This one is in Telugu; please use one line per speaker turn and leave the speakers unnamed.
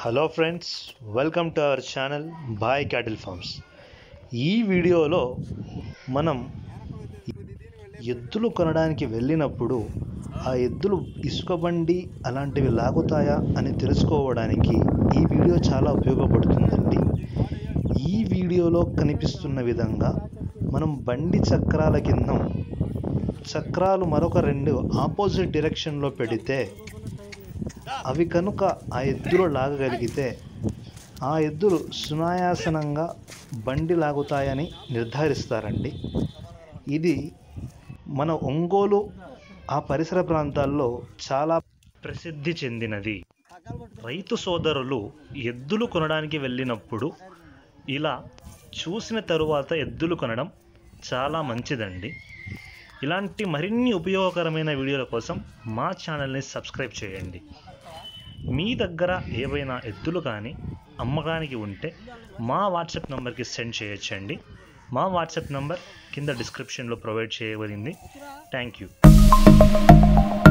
hello friends welcome to our channel boy cattle farms ఈ వీడియోలో మనం ఎద్దులు కొనడానికి వెళ్ళినప్పుడు ఆ ఎద్దులు ఇసుక బండి అలాంటివి లాగుతాయా అని తెలుసుకోవడానికి ఈ వీడియో చాలా ఉపయోగపడుతుందండి ఈ వీడియోలో కనిపిస్తున్న విధంగా మనం బండి చక్రాల కింద చక్రాలు మరొక రెండు ఆపోజిట్ డైరెక్షన్లో పెడితే అవి కనుక ఆ ఎద్దులు లాగగలిగితే ఆ ఎద్దులు సునాయాసనంగా బండి లాగుతాయని నిర్ధారిస్తారండి ఇది మన ఒంగోలు ఆ పరిసర ప్రాంతాల్లో చాలా ప్రసిద్ధి చెందినది రైతు సోదరులు ఎద్దులు కొనడానికి వెళ్ళినప్పుడు ఇలా చూసిన తరువాత ఎద్దులు కొనడం చాలా మంచిదండి ఇలాంటి మరిన్ని ఉపయోగకరమైన వీడియోల కోసం మా ఛానల్ని సబ్స్క్రైబ్ చేయండి మీ దగ్గర ఏవైనా ఎద్దులు కానీ అమ్మకానికి ఉంటే మా వాట్సాప్ నంబర్కి సెండ్ చేయొచ్చండి మా వాట్సాప్ నంబర్ కింద డిస్క్రిప్షన్లో ప్రొవైడ్ చేయబడింది థ్యాంక్ యూ